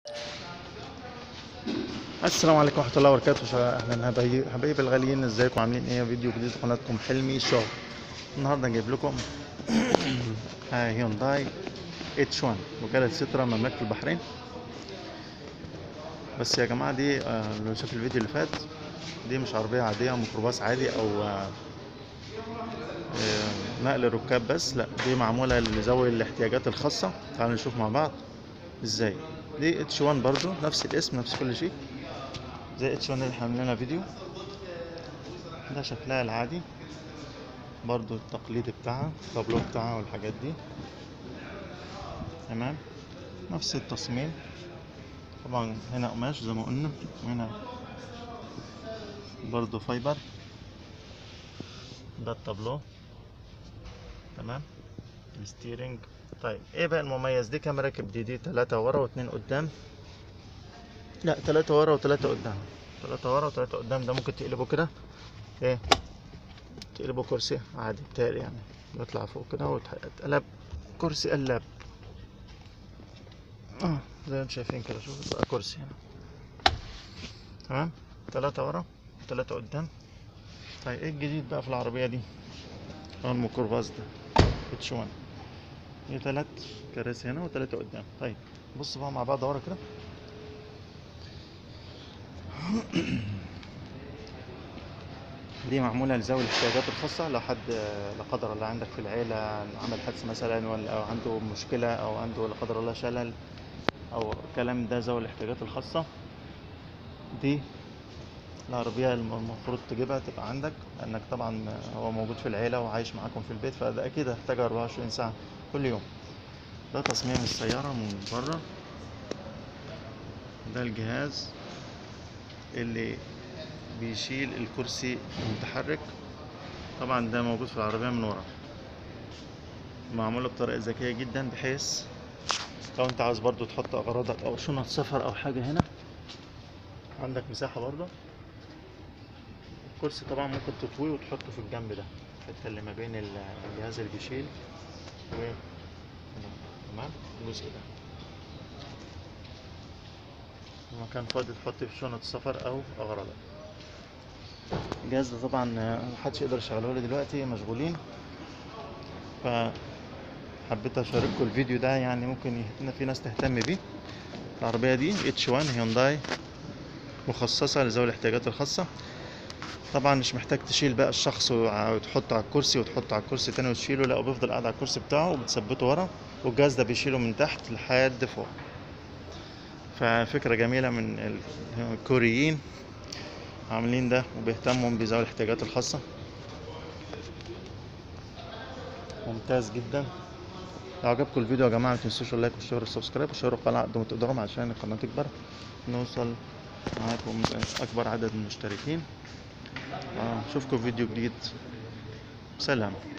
السلام عليكم ورحمة الله وبركاته شا- اهلا حبايبي حبايبي الغاليين ازيكم عاملين ايه فيديو جديد في قناتكم حلمي شو النهارده جايب لكم آه، هيونداي اتش 1 وكالة سترا مملكة البحرين بس يا جماعة دي آه، اللي شاف الفيديو اللي فات دي مش عربية عادية ميكروباص عادي او آه، آه، نقل ركاب بس لا دي معمولة لذوي الاحتياجات الخاصة تعالوا نشوف مع بعض ازاي دي اتش 1 برضو نفس الاسم نفس كل شيء زي اتش 1 اللي احنا عاملينها فيديو ده شكلها العادي برضو التقليدي بتاعها التابلو بتاعها والحاجات دي تمام نفس التصميم طبعا هنا قماش زي ما قلنا وهنا برضو فايبر ده التابلو تمام الستيرنج طيب ايه بقى المميز دي كام راكب دي دي تلاتة ورا واتنين قدام لا تلاتة ورا وتلاتة قدام تلاتة ورا وتلاتة قدام ده ممكن تقلبه كده ايه تقلبه كرسي عادي بتهيألي يعني يطلع فوق كده ويتقلب كرسي قلاب اه زي ما انتم شايفين كده شوف بقى كرسي هنا تمام تلاتة ورا وتلاتة قدام طيب ايه الجديد بقى في العربية دي اه الميكروباص ده اتش 1 دي تلات كراسي هنا وتلاتة قدام طيب بص بقى مع بعض ورا كده دي معمولة لذوي الاحتياجات الخاصة لو حد لا قدر الله عندك في العيلة عمل حادثة مثلا ولا أو عنده مشكلة أو عنده لا قدر الله شلل أو الكلام ده ذوي الاحتياجات الخاصة دي العربية الم- المفروض تجيبها تبقى عندك لأنك طبعا هو موجود في العيلة وعايش معاكم في البيت فده أكيد هتحتاجها 24 ساعة كل يوم ده تصميم السيارة من بره ده الجهاز اللي بيشيل الكرسي المتحرك طبعا ده موجود في العربية من ورا معمولة بطريقة ذكية جدا بحيث لو انت عاوز برضو تحط اغراضك او شنط سفر او حاجة هنا عندك مساحة برضو الكرسي طبعا ممكن تطويه وتحطه في الجنب ده الحتة اللي ما بين ال- الجهاز اللي بيشيل و هنا. تمام الجزء ده مكان فاضي تحط فيه شنط سفر او اغراضك الجهاز ده طبعا آه، محدش يقدر يشغله لي دلوقتي مشغولين ف حبيت اشارككم الفيديو ده يعني ممكن ي- في ناس تهتم بيه العربية دي اتش 1 هيونداي مخصصة لذوي الاحتياجات الخاصة طبعا مش محتاج تشيل بقى الشخص وع- وتحطه على الكرسي وتحطه على الكرسي تاني وتشيله لا وبيفضل قاعد على الكرسي بتاعه وبتثبته ورا والجهاز ده بيشيله من تحت لحد فوق ففكرة جميلة من ال- الكوريين عاملين ده وبيهتموا بذوي الاحتياجات الخاصة ممتاز جدا لو عجبكم الفيديو يا جماعة متنسوش اللايك والشير والسبسكرايب وشيروا القناة قد ما تقدروا عشان القناة تكبر نوصل معاكم أكبر عدد من المشتركين آه، نشوفكم في فيديو جديد سلام